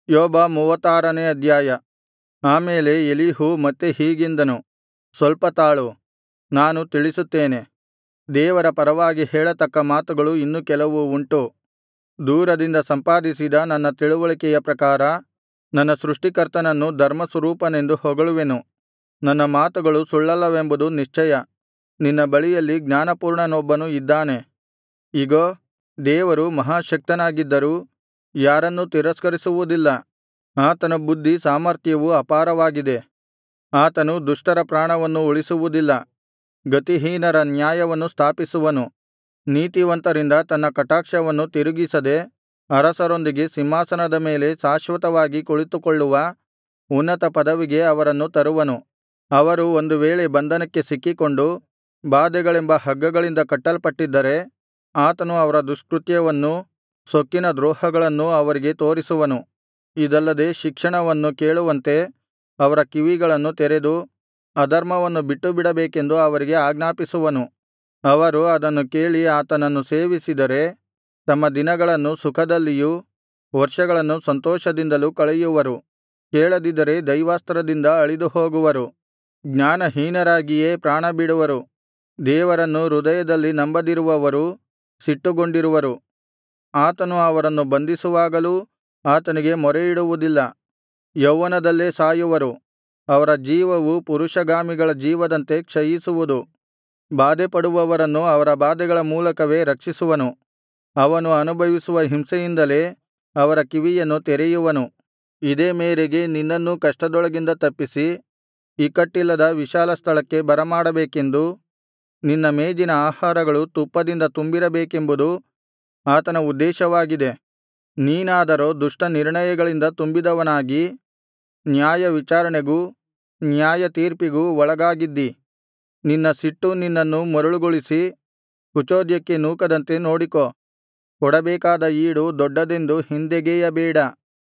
ಯೋಬ ಮೂವತ್ತಾರನೇ ಅಧ್ಯಾಯ ಆಮೇಲೆ ಎಲೀಹು ಮತ್ತೆ ಹೀಗೆಂದನು ಸ್ವಲ್ಪ ತಾಳು ನಾನು ತಿಳಿಸುತ್ತೇನೆ ದೇವರ ಪರವಾಗಿ ಹೇಳತಕ್ಕ ಮಾತುಗಳು ಇನ್ನು ಕೆಲವು ಉಂಟು ದೂರದಿಂದ ಸಂಪಾದಿಸಿದ ನನ್ನ ತಿಳಿವಳಿಕೆಯ ಪ್ರಕಾರ ನನ್ನ ಸೃಷ್ಟಿಕರ್ತನನ್ನು ಧರ್ಮಸ್ವರೂಪನೆಂದು ಹೊಗಳುವೆನು ನನ್ನ ಮಾತುಗಳು ಸುಳ್ಳಲ್ಲವೆಂಬುದು ನಿಶ್ಚಯ ನಿನ್ನ ಬಳಿಯಲ್ಲಿ ಜ್ಞಾನಪೂರ್ಣನೊಬ್ಬನು ಇದ್ದಾನೆ ಇಗೋ ದೇವರು ಮಹಾಶಕ್ತನಾಗಿದ್ದರೂ ಯಾರನ್ನೂ ತಿರಸ್ಕರಿಸುವುದಿಲ್ಲ ಆತನ ಬುದ್ಧಿ ಸಾಮರ್ಥ್ಯವು ಅಪಾರವಾಗಿದೆ ಆತನು ದುಷ್ಟರ ಪ್ರಾಣವನ್ನು ಉಳಿಸುವುದಿಲ್ಲ ಗತಿಹೀನರ ನ್ಯಾಯವನ್ನು ಸ್ಥಾಪಿಸುವನು ನೀತಿವಂತರಿಂದ ತನ್ನ ಕಟಾಕ್ಷವನ್ನು ತಿರುಗಿಸದೆ ಅರಸರೊಂದಿಗೆ ಸಿಂಹಾಸನದ ಮೇಲೆ ಶಾಶ್ವತವಾಗಿ ಕುಳಿತುಕೊಳ್ಳುವ ಉನ್ನತ ಪದವಿಗೆ ಅವರನ್ನು ತರುವನು ಅವರು ಒಂದು ವೇಳೆ ಬಂಧನಕ್ಕೆ ಸಿಕ್ಕಿಕೊಂಡು ಬಾಧೆಗಳೆಂಬ ಹಗ್ಗಗಳಿಂದ ಕಟ್ಟಲ್ಪಟ್ಟಿದ್ದರೆ ಆತನು ಅವರ ದುಷ್ಕೃತ್ಯವನ್ನೂ ಸೊಕ್ಕಿನ ದ್ರೋಹಗಳನ್ನೂ ಅವರಿಗೆ ತೋರಿಸುವನು ಇದಲ್ಲದೆ ಶಿಕ್ಷಣವನ್ನು ಕೇಳುವಂತೆ ಅವರ ಕಿವಿಗಳನ್ನು ತೆರೆದು ಅಧರ್ಮವನ್ನು ಬಿಟ್ಟುಬಿಡಬೇಕೆಂದು ಅವರಿಗೆ ಆಜ್ಞಾಪಿಸುವನು ಅವರು ಅದನ್ನು ಕೇಳಿ ಆತನನ್ನು ಸೇವಿಸಿದರೆ ತಮ್ಮ ದಿನಗಳನ್ನು ಸುಖದಲ್ಲಿಯೂ ವರ್ಷಗಳನ್ನು ಸಂತೋಷದಿಂದಲೂ ಕಳೆಯುವರು ಕೇಳದಿದ್ದರೆ ದೈವಾಸ್ತ್ರದಿಂದ ಅಳಿದುಹೋಗುವರು ಜ್ಞಾನಹೀನರಾಗಿಯೇ ಪ್ರಾಣಬಿಡುವರು ದೇವರನ್ನು ಹೃದಯದಲ್ಲಿ ನಂಬದಿರುವವರು ಸಿಟ್ಟುಗೊಂಡಿರುವರು ಆತನು ಅವರನ್ನು ಬಂಧಿಸುವಾಗಲೂ ಆತನಿಗೆ ಮೊರೆಯಿಡುವುದಿಲ್ಲ ಯೌವನದಲ್ಲೇ ಸಾಯುವರು ಅವರ ಜೀವವು ಪುರುಷಗಾಮಿಗಳ ಜೀವದಂತೆ ಕ್ಷಯಿಸುವುದು ಬಾಧೆಪಡುವವರನ್ನು ಅವರ ಬಾಧೆಗಳ ಮೂಲಕವೇ ರಕ್ಷಿಸುವನು ಅವನು ಅನುಭವಿಸುವ ಹಿಂಸೆಯಿಂದಲೇ ಅವರ ಕಿವಿಯನ್ನು ತೆರೆಯುವನು ಇದೇ ಮೇರೆಗೆ ನಿನ್ನನ್ನೂ ಕಷ್ಟದೊಳಗಿಂದ ತಪ್ಪಿಸಿ ಇಕ್ಕಟ್ಟಿಲ್ಲದ ವಿಶಾಲ ಸ್ಥಳಕ್ಕೆ ಬರಮಾಡಬೇಕೆಂದು ನಿನ್ನ ಮೇಜಿನ ಆಹಾರಗಳು ತುಪ್ಪದಿಂದ ತುಂಬಿರಬೇಕೆಂಬುದು ಆತನ ಉದ್ದೇಶವಾಗಿದೆ ನೀನಾದರೋ ದುಷ್ಟ ನಿರ್ಣಯಗಳಿಂದ ತುಂಬಿದವನಾಗಿ ನ್ಯಾಯವಿಚಾರಣೆಗೂ ನ್ಯಾಯತೀರ್ಪಿಗೂ ಒಳಗಾಗಿದ್ದಿ ನಿನ್ನ ಸಿಟ್ಟು ನಿನ್ನನ್ನು ಮರುಳುಗೊಳಿಸಿ ಕುಚೋದ್ಯಕ್ಕೆ ನೂಕದಂತೆ ನೋಡಿಕೋ ಕೊಡಬೇಕಾದ ಈಡು ದೊಡ್ಡದೆಂದು ಹಿಂದೆಗೆಯಬೇಡ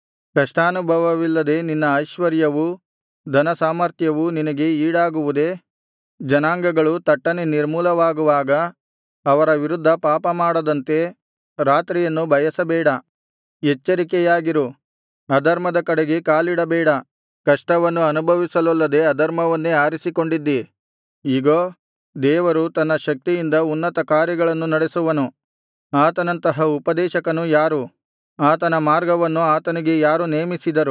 ಕಷ್ಟಾನುಭವವಿಲ್ಲದೆ ನಿನ್ನ ಐಶ್ವರ್ಯವೂ ಧನಸಾಮರ್ಥ್ಯವೂ ನಿನಗೆ ಈಡಾಗುವುದೇ ಜನಾಂಗಗಳು ತಟ್ಟನೆ ನಿರ್ಮೂಲವಾಗುವಾಗ ಅವರ ವಿರುದ್ಧ ಪಾಪಮಾಡದಂತೆ ರಾತ್ರಿಯನ್ನು ಬಯಸಬೇಡ ಎಚ್ಚರಿಕೆಯಾಗಿರು ಅಧರ್ಮದ ಕಡೆಗೆ ಕಾಲಿಡಬೇಡ ಕಷ್ಟವನ್ನು ಅನುಭವಿಸಲೊಲ್ಲದೆ ಅಧರ್ಮವನ್ನೇ ಆರಿಸಿಕೊಂಡಿದ್ದಿ ಇಗೋ ದೇವರು ತನ್ನ ಶಕ್ತಿಯಿಂದ ಉನ್ನತ ಕಾರ್ಯಗಳನ್ನು ನಡೆಸುವನು ಆತನಂತಹ ಉಪದೇಶಕನು ಯಾರು ಆತನ ಮಾರ್ಗವನ್ನು ಆತನಿಗೆ ಯಾರು ನೇಮಿಸಿದರು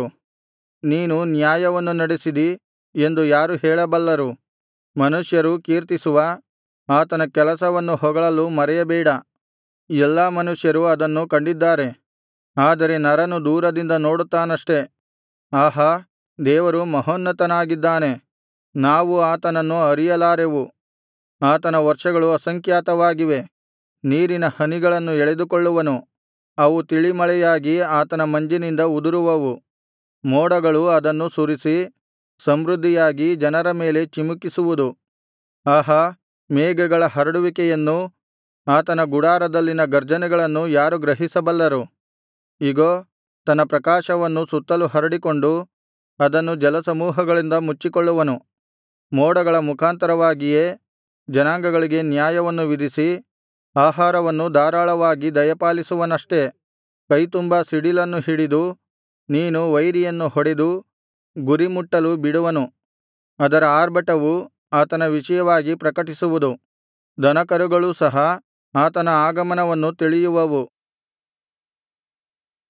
ನೀನು ನ್ಯಾಯವನ್ನು ನಡೆಸಿದಿ ಎಂದು ಯಾರು ಹೇಳಬಲ್ಲರು ಮನುಷ್ಯರು ಕೀರ್ತಿಸುವ ಆತನ ಕೆಲಸವನ್ನು ಹೊಗಳಲು ಮರೆಯಬೇಡ ಎಲ್ಲಾ ಮನುಷ್ಯರು ಅದನ್ನು ಕಂಡಿದ್ದಾರೆ ಆದರೆ ನರನು ದೂರದಿಂದ ನೋಡುತ್ತಾನಷ್ಟೆ ಆಹಾ ದೇವರು ಮಹೋನ್ನತನಾಗಿದ್ದಾನೆ ನಾವು ಆತನನ್ನು ಅರಿಯಲಾರೆವು ಆತನ ವರ್ಷಗಳು ಅಸಂಖ್ಯಾತವಾಗಿವೆ ನೀರಿನ ಹನಿಗಳನ್ನು ಎಳೆದುಕೊಳ್ಳುವನು ಅವು ತಿಳಿಮಳೆಯಾಗಿ ಆತನ ಮಂಜಿನಿಂದ ಉದುರುವವು ಮೋಡಗಳು ಅದನ್ನು ಸುರಿಸಿ ಸಮೃದ್ಧಿಯಾಗಿ ಜನರ ಮೇಲೆ ಚಿಮುಕಿಸುವುದು ಆಹಾ ಮೇಘಗಳ ಹರಡುವಿಕೆಯನ್ನೂ ಆತನ ಗುಡಾರದಲ್ಲಿನ ಗರ್ಜನೆಗಳನ್ನು ಯಾರು ಗ್ರಹಿಸಬಲ್ಲರು ಇಗೋ ತನ್ನ ಪ್ರಕಾಶವನ್ನು ಸುತ್ತಲು ಹರಡಿಕೊಂಡು ಅದನ್ನು ಜಲಸಮೂಹಗಳಿಂದ ಮುಚ್ಚಿಕೊಳ್ಳುವನು ಮೋಡಗಳ ಮುಖಾಂತರವಾಗಿಯೇ ಜನಾಂಗಗಳಿಗೆ ನ್ಯಾಯವನ್ನು ವಿಧಿಸಿ ಆಹಾರವನ್ನು ಧಾರಾಳವಾಗಿ ದಯಪಾಲಿಸುವನಷ್ಟೆ ಕೈತುಂಬಾ ಸಿಡಿಲನ್ನು ಹಿಡಿದು ನೀನು ವೈರಿಯನ್ನು ಹೊಡೆದು ಗುರಿಮುಟ್ಟಲು ಬಿಡುವನು ಅದರ ಆರ್ಭಟವು ಆತನ ವಿಷಯವಾಗಿ ಪ್ರಕಟಿಸುವುದು ದನಕರುಗಳೂ ಸಹ ಆತನ ಆಗಮನವನ್ನು ತಿಳಿಯುವವು